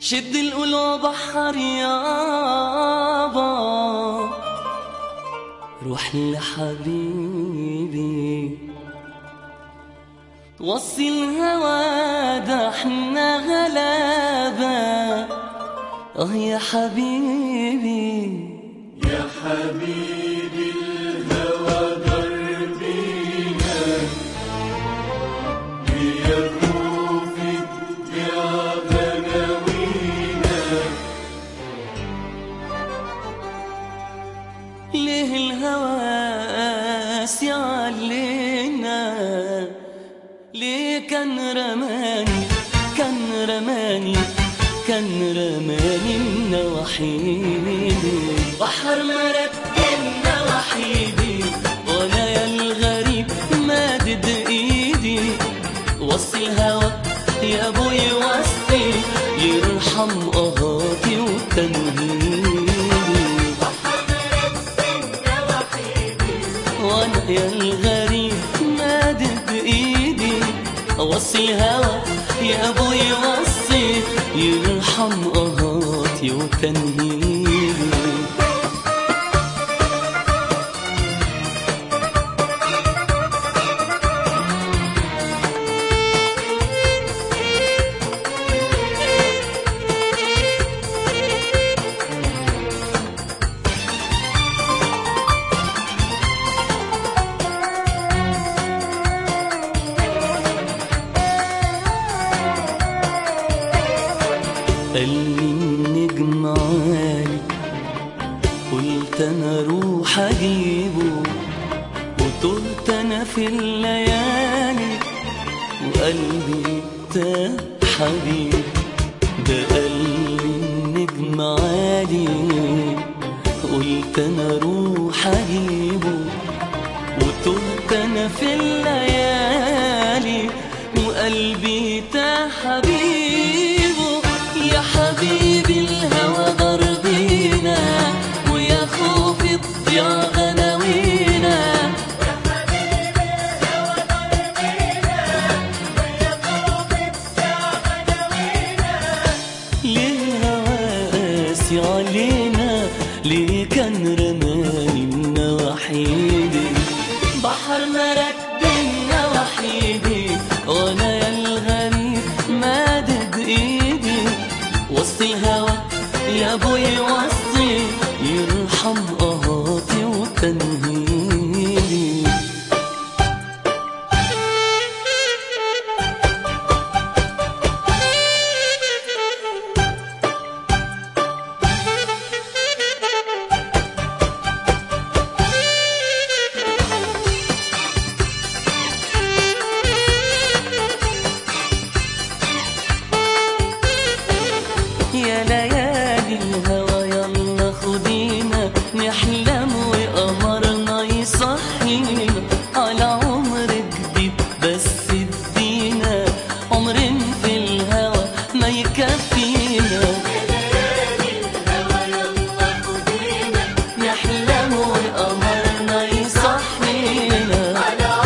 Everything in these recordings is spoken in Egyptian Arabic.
شد القلوب بحر يابا روح لحبيبي وصي الهوى ده احنا غلابة اه يا حبيبي يا حبيبي الهوى دربينا بيرفوفك يا غناوينا ليه الهوى قاسي علينا ليه كان رماني كان رماني كان رماني النواحيدي بحر مركبنا وحيدي وانا يا الغريب مادد ايدي وصي الهوى يا ابوي وصي يرحم قهاتي وتنهيدي وانا يا الغريب مادد بايدي اوصي الهوى يا ابوي وصي يرحم قهاتي وتنهيدي قال لي النجم عالي قلت انا اروح اجيبه وطلت انا في الليالي وقلبي تاه حبيبي ده قال لي النجم عالي قلت انا اروح اجيبه وتهت انا في الليالي وقلبي تاه حبيبه يا حبيبي الهوى ضربينا ويا خوفي تضيع غناوينا ليه الهوى قاسي علينا ليه كان رماني النواحيدي بحر مركبنا وحيدي وانا يا الغريب مادد ايدي وسط الهوى يا ابوي وصي يرحم قهاتي وتنهيدي يا ليالي الهوى يلا خدينا نحلم وقمرنا يصحينا على عمر جديد بس ادينا عمر في الهوى ما يكفينا نحلم وقمرنا يصحينا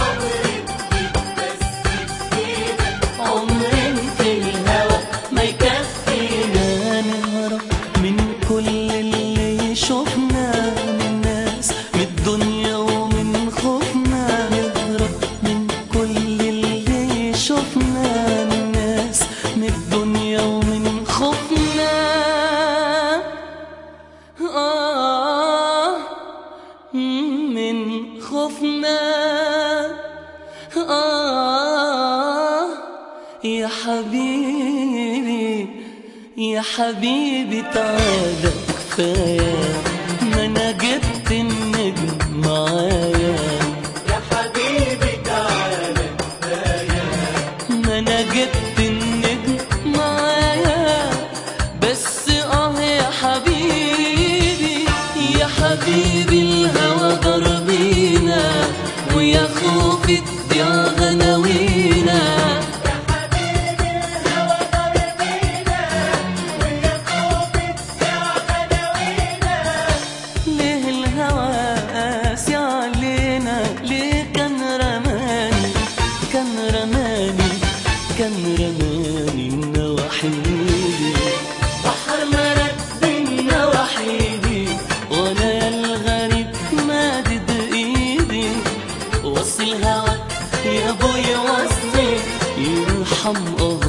عمر في الهوى ما يكفينا نهرب من كل اللي شفنا من ناس من الدنيا ومن خوفنا نهرب من كل اللي شفنا من ناس من الدنيا ومن خوفنا آه من خوفنا آه يا حبيبي يا حبيبي تعالى كفاية ما أنا جبت النجم معايا يا حبيبي تعالى ما أنا جبت النجم معايا بس آه يا حبيبي يا حبيبي الهوى ضربينا ويا خوفي تضيع غناوينا ليه الهوى قاسي علينا ليه كان رماني كان رماني كان رماني النواحيدي حمقاها